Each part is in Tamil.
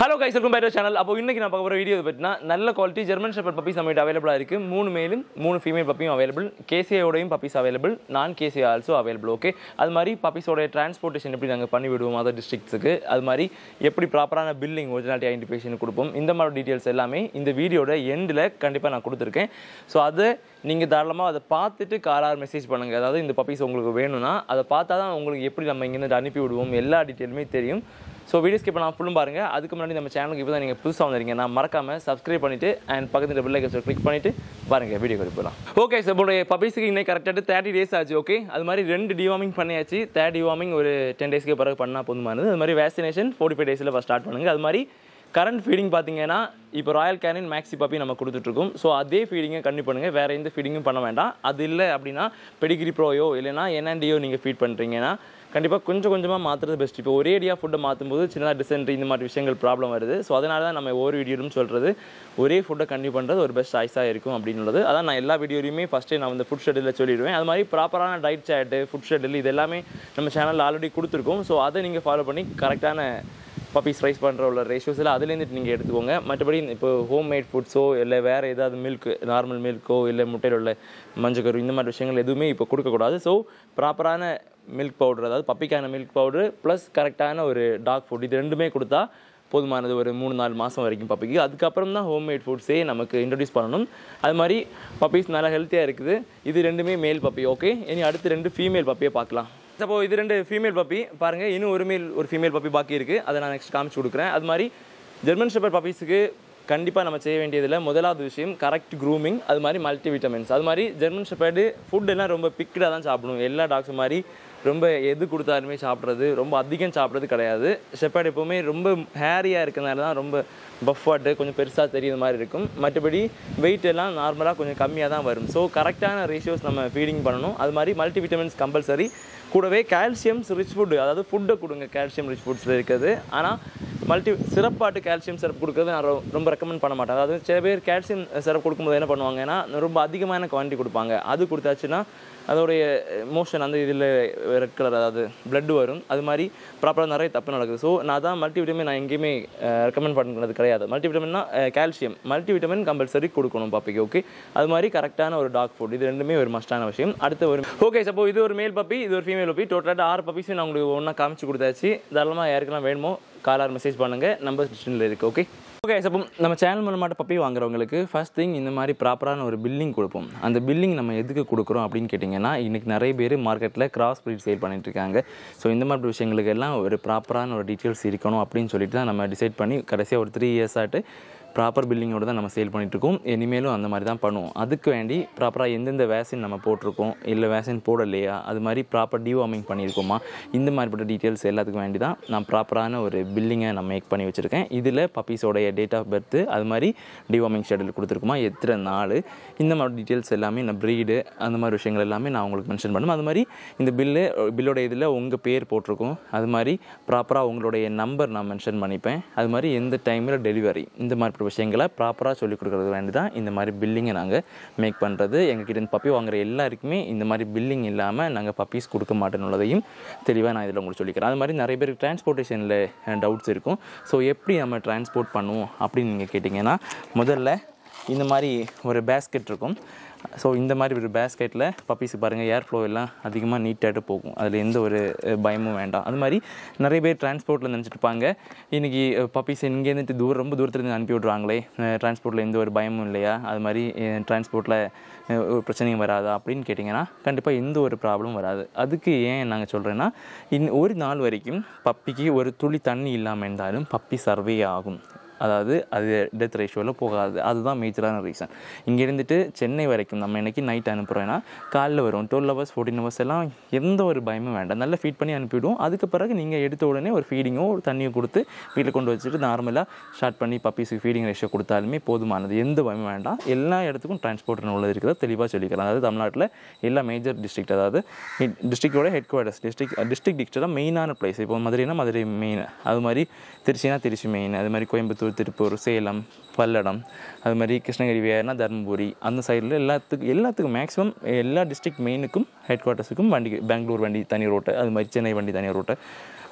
hello guys welcome back channel அப்போ இன்னைக்கு நான் பார்க்க போகிற வீடியோ பற்றினா நல்ல குவாலிட்டி ஜெர்மன் ஷெப்பர்ட் பப்பீஸ் நம்மகிட்ட அவைலபிளாக இருக்குது மூணு மேலும் மூணு ஃபீமேல் பப்பியும் அவைலபிள் கேசியோடையும் பப்பீஸ் அவைலபிள் நான் கேசியா ஆல்சோ அவைலபிள் ஓகே அது மாதிரி பப்பீஸோட டிரான்ஸ்போர்ட்டேஷன் எப்படி நாங்கள் பண்ணி விடுவோம் அதர் டிஸ்ட்ரிக்ட்ஸுக்கு அது மாதிரி எப்படி ப்ராப்பரான பில்லிங் ஒரிஜினாலிட்டி ஐடென்டிஃபிகேஷன் கொடுப்போம் இந்த மாதிரி டீட்டெயில்ஸ் எல்லாமே இந்த வீடியோட எண்டில் கண்டிப்பாக நான் கொடுத்துருக்கேன் ஸோ அதை நீங்கள் தாராளமாக அதை பார்த்துட்டு காலார் மெசேஜ் பண்ணுங்கள் அதாவது இந்த பப்பீஸ் உங்களுக்கு வேணும்னா அதை பார்த்தா தான் உங்களுக்கு எப்படி நம்ம இங்கேருந்து அனுப்பி விடுவோம் எல்லா டீட்டெயிலுமே தெரியும் ஸோ வீடியோ ஸ்கிப் நான் ஃபுல்லும் பாருங்கள் அதுக்கு முன்னாடி நம்ம சேனலுக்கு இப்போ தான் நீங்கள் புதுசாக வந்திருக்கீங்க நான் மறக்காமல் சப்ஸ்கிரைப் பண்ணிவிட்டு அண்ட் பக்கத்தில் பில் ஐக்கன் கிளிக் பண்ணிவிட்டு பாருங்கள் வீடியோ போகலாம் ஓகே சார் உங்களுடைய பப்பீஸுக்கு இன்னைக்கு கரெக்டாக தேர்ட்டி டேஸ் ஆச்சு ஓகே அது மாதிரி ரெண்டு டிவார்மிங் பண்ணியாச்சு தேர்ட் டிவார்மிங் ஒரு டென் டேஸ்க்கு பிறகு பண்ணால் போதுமானது அது மாதிரி வேக்சினேஷன் ஃபோர்ட்டி ஃபைவ் டேஸில் ஸ்டார்ட் பண்ணுங்கள் அது மாதிரி கரண்ட் ஃபீடிங் பார்த்தீங்கன்னா இப்போ ராயல் கேனின் மேக்ஸி பப்பி நம்ம கொடுத்துட்ருக்கோம் ஸோ அதே ஃபீடிங்கை கண்டிப்பாக பண்ணுங்கள் வேறு எந்த ஃபீடிங்கும் பண்ண வேண்டாம் அது இல்லை அப்படின்னா பெடிகிரி ப்ரோயோ இல்லைனா என்என்டியோ நீங்கள் ஃபீட் பண்ணுறீங்கன்னா கண்டிப்பாக கொஞ்சம் கொஞ்சமாக மாற்றுறது பெஸ்ட் இப்போ ஒரே அடியாக ஃபுட்டை மாற்றும் போது சின்னதாக டிசென்ட்ரி இந்த மாதிரி விஷயங்கள் ப்ராப்ளம் வருது ஸோ அதனால தான் நம்ம ஒவ்வொரு வீடியோடும் சொல்கிறது ஒரே ஃபுட்டை கண்டினியூ பண்ணுறது ஒரு பெஸ்ட் சாய்ஸாக இருக்கும் அப்படின்றது அதான் நான் எல்லா வீடியோலையுமே ஃபஸ்ட்டே நான் வந்து ஃபுட் ஷெடியூலில் சொல்லிடுவேன் அது மாதிரி ப்ராப்பரான டயட் சாட்டு ஃபுட் ஷெடியூல் இது எல்லாமே நம்ம சேனலில் ஆல்ரெடி கொடுத்துருக்கோம் ஸோ அதை நீங்கள் ஃபாலோ பண்ணி கரெக்டான பப்பீஸ் ரைஸ் பண்ணுற உள்ள ரேஷியோஸில் அதுலேருந்து நீங்கள் எடுத்துக்கோங்க மற்றபடி இப்போ ஹோம் மேட் ஃபுட்ஸோ இல்லை வேறு ஏதாவது மில்க் நார்மல் மில்க்கோ இல்லை முட்டையில் உள்ள மஞ்சக்கரு இந்த மாதிரி விஷயங்கள் எதுவுமே இப்போ கொடுக்கக்கூடாது ஸோ ப்ராப்பரான மில்க் பவுடர் அதாவது பப்பிக்கான மில்க் பவுடர் ப்ளஸ் கரெக்டான ஒரு டாக் ஃபுட் இது ரெண்டுமே கொடுத்தா போதுமானது ஒரு மூணு நாலு மாதம் வரைக்கும் பப்பிக்கு அதுக்கப்புறம் தான் ஹோம் மேட் ஃபுட்ஸே நமக்கு இன்ட்ரடியூஸ் பண்ணணும் அது மாதிரி பப்பீஸ் நல்லா ஹெல்த்தியாக இருக்குது இது ரெண்டுமே மேல் பப்பி ஓகே இனி அடுத்து ரெண்டு ஃபீமேல் பப்பியை பார்க்கலாம் அப்போ இது ரெண்டு ஃபீமேல் பப்பி பாருங்கள் இன்னும் ஒரு மேல் ஒரு ஃபீமேல் பப்பி பாக்கி இருக்குது அதை நான் நெக்ஸ்ட் காமிச்சு கொடுக்குறேன் அது மாதிரி ஜெர்மன் ஷெப்பர் பப்பீஸுக்கு கண்டிப்பாக நம்ம செய்ய வேண்டியதில் முதலாவது விஷயம் கரெக்ட் க்ரூமிங் அது மாதிரி மல்டி விட்டமின்ஸ் அது மாதிரி ஜெர்மன் ஷெப்பர்டு ஃபுட் எல்லாம் ரொம்ப பிக்டாக தான் சாப்பிடணும் எல்லா டாக்ஸ் மாதிரி ரொம்ப எது கொடுத்தாலுமே சாப்பிட்றது ரொம்ப அதிகம் சாப்பிட்றது கிடையாது ஷெப்பர்டு எப்போவுமே ரொம்ப ஹேரியாக இருக்கிறதுனால தான் ரொம்ப பஃபாட்டு கொஞ்சம் பெருசாக தெரியுற மாதிரி இருக்கும் மற்றபடி வெயிட் எல்லாம் நார்மலாக கொஞ்சம் கம்மியாக தான் வரும் ஸோ கரெக்டான ரேஷியோஸ் நம்ம ஃபீடிங் பண்ணணும் அது மாதிரி மல்டி விட்டமின்ஸ் கம்பல்சரி கூடவே கால்சியம்ஸ் ரிச் ஃபுட்டு அதாவது ஃபுட்டை கொடுங்க கால்சியம் ரிச் ஃபுட்ஸில் இருக்குது ஆனால் மல்டி சிறப்பாட்டு கால்சியம் சிரப் கொடுக்கறது நான் ரொ- ரொம்ப ரெக்கமெண்ட் பண்ண மாட்டேன் அதாவது சில பேர் கால்சியம் சிரப் கொடுக்கும்போது என்ன பண்ணுவாங்கன்னா ரொம்ப அதிகமான குவான்டிட்டி கொடுப்பாங்க அது கொடுத்தாச்சுன்னா அதோடைய மோஷன் அந்த இதில் ரெட் கலர் அதாவது blood வரும் அது மாதிரி ப்ராப்பராக நிறைய தப்பு நடக்குது ஸோ நான் தான் மல்டி விட்டமின் நான் எங்கேயுமே ரெக்கமெண்ட் பண்ணுறது கிடையாது மல்டி விட்டமின்னா கால்சியம் மல்டி விட்டமின் கம்பல்சரி கொடுக்கணும் பாப்பிக்கு ஓகே அது மாதிரி கரெக்டான ஒரு டாக் ஃபுட் இது ரெண்டுமே ஒரு மஸ்டான விஷயம் அடுத்து ஒரு ஓகே சப்போ இது ஒரு மேல் பப்பி இது ஒரு ஃபீமேல் பப்பி டோட்டலாக ஆறு பப்பீஸும் நான் உங்களுக்கு ஒன்றா காமிச்சு கொடுத்தாச்சு தாராளமாக யாருக்கெல்லாம் வேணுமோ காலார் மெசேஜ் பண்ணுங்கள் நம்பர் டிஸ்கிரிப்ஷனில் இருக்குது ஓகே ஓகே அப்போ நம்ம சேனல் மூலமாட்ட பப்பி வாங்குறவங்களுக்கு ஃபர்ஸ்ட் திங் இந்த மாதிரி ப்ராப்பரான ஒரு பில்லிங் கொடுப்போம் அந்த பில்லிங் நம்ம எதுக்கு கொடுக்குறோம் அப்படின்னு கேட்டிங்கன்னா இன்றைக்கி நிறைய பேர் மார்க்கெட்டில் கிராஸ் ப்ரீட் சேல் பண்ணிட்டு இருக்காங்க ஸோ இந்த மாதிரி விஷயங்களுக்கு எல்லாம் ஒரு ப்ராப்பரான ஒரு டீட்டெயில்ஸ் இருக்கணும் அப்படின்னு சொல்லிட்டு தான் நம்ம டிசைட் பண்ணி கடைசியாக ஒரு த்ரீ இயர்ஸ் ஆட்டு ப்ராப்பர் பில்லிங்கோட தான் நம்ம சேல் பண்ணிகிட்ருக்கோம் இனிமேலும் அந்த மாதிரி தான் பண்ணுவோம் அதுக்கு வேண்டி ப்ராப்பராக எந்தெந்த வேக்சின் நம்ம போட்டிருக்கோம் இல்லை வேக்சின் போடலையா அது மாதிரி ப்ராப்பர் டிவார்மிங் பண்ணியிருக்கோமா இந்த மாதிரிப்பட்ட டீட்டெயில்ஸ் எல்லாத்துக்கும் வேண்டி தான் நான் ப்ராப்பரான ஒரு பில்லிங்கை நான் மேக் பண்ணி வச்சுருக்கேன் இதில் பப்பீஸோடைய டேட் ஆஃப் பர்த்து அது மாதிரி டிவார்மிங் ஷெடியூல் கொடுத்துருக்குமா எத்தனை நாள் இந்த மாதிரி டீட்டெயில்ஸ் எல்லாமே நான் ப்ரீடு அந்த மாதிரி விஷயங்கள் எல்லாமே நான் உங்களுக்கு மென்ஷன் பண்ணும் அது மாதிரி இந்த பில்லு பில்லோட இதில் உங்கள் பேர் போட்டிருக்கும் அது மாதிரி ப்ராப்பராக உங்களுடைய நம்பர் நான் மென்ஷன் பண்ணிப்பேன் அது மாதிரி எந்த டைமில் டெலிவரி இந்த மாதிரி விஷயங்களை ப்ராப்பராக சொல்லிக் கொடுக்குறது வேண்டி தான் இந்த மாதிரி பில்லிங்கை நாங்கள் மேக் பண்ணுறது எங்ககிட்ட இருந்து பப்பி வாங்குற எல்லாருக்குமே இந்த மாதிரி பில்லிங் இல்லாமல் நாங்கள் பப்பீஸ் கொடுக்க மாட்டேன்னு தெளிவாக நான் இதில் உங்களுக்கு சொல்லிக்கிறேன் அது மாதிரி நிறைய பேருக்கு டிரான்ஸ்போர்ட்டேஷனில் டவுட்ஸ் இருக்கும் ஸோ எப்படி நம்ம டிரான்ஸ்போர்ட் பண்ணுவோம் அப்படின்னு நீங்கள் கேட்டிங்கன்னா முதல்ல இந்த மாதிரி ஒரு பேஸ்கெட் இருக்கும் ஸோ இந்த மாதிரி ஒரு பேஸ்கெட்டில் பப்பீஸ் பாருங்கள் ஏர் ஃப்ளோ எல்லாம் அதிகமாக நீட்டாகிட்டு போகும் அதில் எந்த ஒரு அஹ், பயமும் வேண்டாம் அது மாதிரி நிறைய பேர் டிரான்ஸ்போர்ட்டில் நினச்சிட்டு இருப்பாங்க இன்றைக்கி பப்பீஸ் இங்கேருந்து தூரம் ரொம்ப தூரத்துலேருந்து அனுப்பி விட்றாங்களே டிரான்ஸ்போர்ட்டில் எந்த ஒரு பயமும் இல்லையா அது மாதிரி டிரான்ஸ்போர்ட்டில் ஒரு பிரச்சனையும் வராதா அப்படின்னு கேட்டிங்கன்னா கண்டிப்பாக எந்த ஒரு ப்ராப்ளமும் வராது அதுக்கு ஏன் நாங்கள் சொல்கிறேன்னா இன் ஒரு நாள் வரைக்கும் பப்பிக்கு ஒரு துளி தண்ணி இல்லாமல் இருந்தாலும் பப்பி சர்வே ஆகும் அதாவது அது டெத் ரேஷியோவில் போகாது அதுதான் மேஜரான ரீசன் இங்கே இருந்துட்டு சென்னை வரைக்கும் நம்ம இன்னைக்கு நைட் அனுப்புகிறோன்னா காலைல வரும் டுவெல் ஹவர்ஸ் ஃபோர்டீன் ஹவர்ஸ் எல்லாம் எந்த ஒரு பயமும் வேண்டாம் நல்லா ஃபீட் பண்ணி அனுப்பிவிடுவோம் அதுக்கு பிறகு நீங்கள் எடுத்த உடனே ஒரு ஃபீடிங்கோ ஒரு தண்ணியோ கொடுத்து வீட்டில் கொண்டு வச்சுட்டு நார்மலாக ஸ்டார்ட் பண்ணி பப்பீஸுக்கு ஃபீடிங் ரேஷியோ கொடுத்தாலுமே போதுமானது எந்த பயமும் வேண்டாம் எல்லா இடத்துக்கும் டிரான்ஸ்போர்ட் உள்ளது இருக்கிறத தெளிவாக சொல்லிக்கிறேன் அதாவது தமிழ்நாட்டில் எல்லா மேஜர் டிஸ்ட்ரிக்ட் அதாவது டிஸ்ட்ரிக்டோட ஹெட் குவார்ட்டர்ஸ் டிஸ்ட்ரிக்ட் டிஸ்ட்ரிக்ட் டிஸ்ட்ரிக்டாக மெயினான பிளேஸ் இப்போ மதுரைனா மதுரை மெயின் அது மாதிரி திருச்சினா திருச்சி மெயின் அது மாதிரி கோயம்புத்தூர் திருப்பூர் சேலம் பல்லடம் அது மாதிரி கிருஷ்ணகிரி வேறுனா தருமபுரி அந்த சைடில் எல்லாத்துக்கும் எல்லாத்துக்கும் மேக்ஸிமம் எல்லா டிஸ்ட்ரிக்ட் மெயினுக்கும் ஹெட் குவார்ட்டர்ஸுக்கும் வண்டி பெங்களூர் வண்டி தனி ரோட்டு அது மாதிரி சென்னை வண்டி தனி ரோட்டு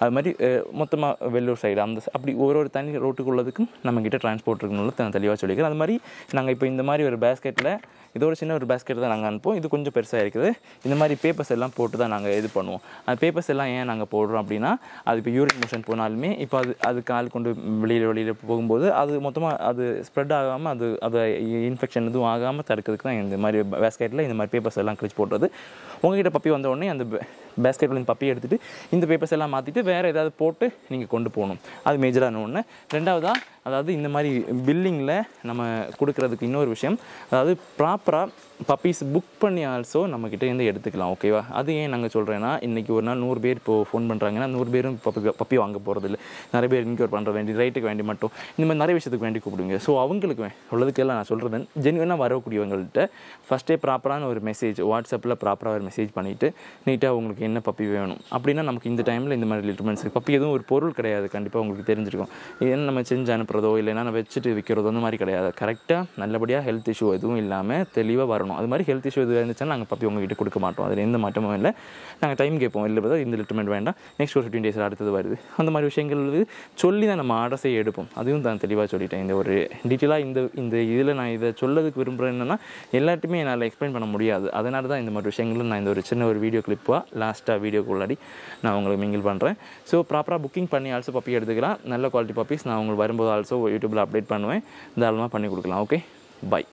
அது மாதிரி மொத்தமாக வெள்ளூர் சைடு அந்த ச- அப்படி ஒரு ஒரு தனி ரோட்டுக்கு உள்ளதுக்கும் நம்மக்கிட்ட டிரான்ஸ்போர்ட் இருக்கணும்னு நான் தெளிவாக சொல்லிக்கிறேன் அது மாதிரி நாங்கள் இப்போ இந்த மாதிரி ஒரு பேஸ்கெட்டில் இது ஒரு சின்ன ஒரு பேஸ்கெட் தான் நாங்கள் அனுப்புவோம் இது கொஞ்சம் பெருசாக இருக்குது இந்த மாதிரி பேப்பர்ஸ் எல்லாம் போட்டு தான் நாங்கள் இது பண்ணுவோம் அந்த பேப்பர்ஸ் எல்லாம் ஏன் நாங்கள் போடுறோம் அப்படின்னா அது இப்போ யூரின் மோஷன் போனாலுமே இப்போ அது அது கால் கொண்டு வெளியில் வெளியில் போகும்போது அது மொத்தமாக அது ஸ்ப்ரெட் ஆகாமல் அது அது இன்ஃபெக்ஷன் எதுவும் ஆகாமல் தடுக்கிறதுக்கு தான் இந்த மாதிரி பேஸ்கெட்டில் இந்த மாதிரி பேப்பர்ஸ் எல்லாம் கிழிச்சு போடுறது உங்ககிட்ட பப்பி வந்த உடனே அந்த பேஸ்கெட்டில் இந்த பப்பி எடுத்துகிட்டு இந்த பேப்பர்ஸ் எல்லாம் மாற்றிட்டு வேறு ஏதாவது போட்டு நீங்கள் கொண்டு போகணும் அது மேஜரான ஒன்று ரெண்டாவதா அதாவது இந்த மாதிரி பில்லிங்கில் நம்ம கொடுக்கறதுக்கு இன்னொரு விஷயம் அதாவது ப்ராப்பராக பப்பீஸ் புக் பண்ணி ஆல்சோ நம்மக்கிட்ட இருந்து எடுத்துக்கலாம் ஓகேவா அது ஏன் நாங்கள் சொல்கிறேன்னா இன்றைக்கி ஒரு நாள் நூறு பேர் இப்போ ஃபோன் பண்ணுறாங்கன்னா நூறு பேரும் பப்பி பப்பி வாங்க போகிறது இல்லை நிறைய பேர் இன்க்யூர் பண்ணுற வேண்டி ரைட்டுக்கு வேண்டி மட்டும் இந்த மாதிரி நிறைய விஷயத்துக்கு வேண்டி கூப்பிடுங்க ஸோ அவங்களுக்கு வே- உள்ளதுக்கெல்லாம் நான் சொல்கிறது ஜென்வனாக வரக்கூடியவங்கள்ட்ட ஃபஸ்ட்டே ப்ராப்பரான ஒரு மெசேஜ் வாட்ஸ்அப்பில் ப்ராப்பராக ஒரு மெசேஜ் பண்ணிவிட்டு நீட்டாக உங்களுக்கு என்ன பப்பி வேணும் அப்படின்னா நமக்கு இந்த டைமில் இந்த மாதிரி லிட்டர்மெண்ட்ஸ் இருக்குது பப்பி எதுவும் ஒரு பொருள் கிடையாது கண்டிப்பாக உங்களுக்கு தெரிஞ்சிருக்கும் ஏன்னா நம்ம செஞ்சு அனுப்புறதோ இல்லைன்னா நம்ம வச்சுட்டு விற்கிறதோ அந்த மாதிரி கிடையாது கரெக்டாக நல்லபடியாக ஹெல்த் இஷ்யூ எதுவும் இல்லாமல் தெளிவாக வரணும் அது மாதிரி ஹெல்த் இஷ்யூ எதுவும் இருந்துச்சுன்னா நாங்கள் பப்பி உங்ககிட்ட கொடுக்க மாட்டோம் அதில் எந்த மாற்றமும் இல்லை நாங்கள் டைம் கேட்போம் இல்லை பார்த்தா இந்த லிட்டர்மெண்ட் வேண்டாம் நெக்ஸ்ட் ஒரு ஃபிஃப்டீன் டேஸில் அடுத்தது வருது அந்த மாதிரி விஷயங்கள் வந்து சொல்லி தான் நம்ம ஆர்டர்ஸை எடுப்போம் அதுவும் தான் தெளிவாக சொல்லிட்டேன் இந்த ஒரு டீட்டெயிலாக இந்த இந்த இதில் நான் இதை சொல்லதுக்கு விரும்புகிறேன் என்னன்னா எல்லாத்தையுமே என்னால் எக்ஸ்பிளைன் பண்ண முடியாது அதனால தான் இந்த மாதிரி விஷயங்களும் நான் இந்த ஒரு சின்ன ஒரு வீடியோ கிளிப்பாக லாஸ்ட்டாக வீடியோக்கு உள்ளாடி நான் உங்களுக்கு மிங்கிள் பண்ணுறேன் ஸோ ப்ராப்பராக புக்கிங் பண்ணி ஆல்சோ பப்பி எடுத்துக்கலாம் நல்ல குவாலிட்டி பப்பீஸ் நான் உங்களுக்கு வரும்போது ஆல்சோ யூடியூப்பில் அப்டேட் பண்ணுவேன் தாராளமாக பண்ணி கொடுக்கலாம் ஓகே பை